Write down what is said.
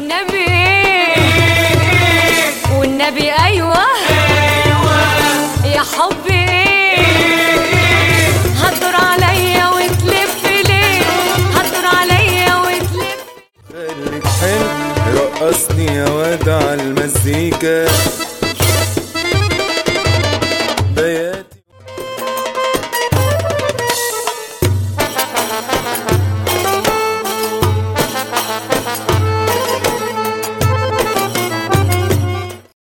والنبي والنبي ايوه يا حبي هتدور عليا وتلف ليه هتدور عليا وتلف خليك حلو رقصني يا واد على المزيكا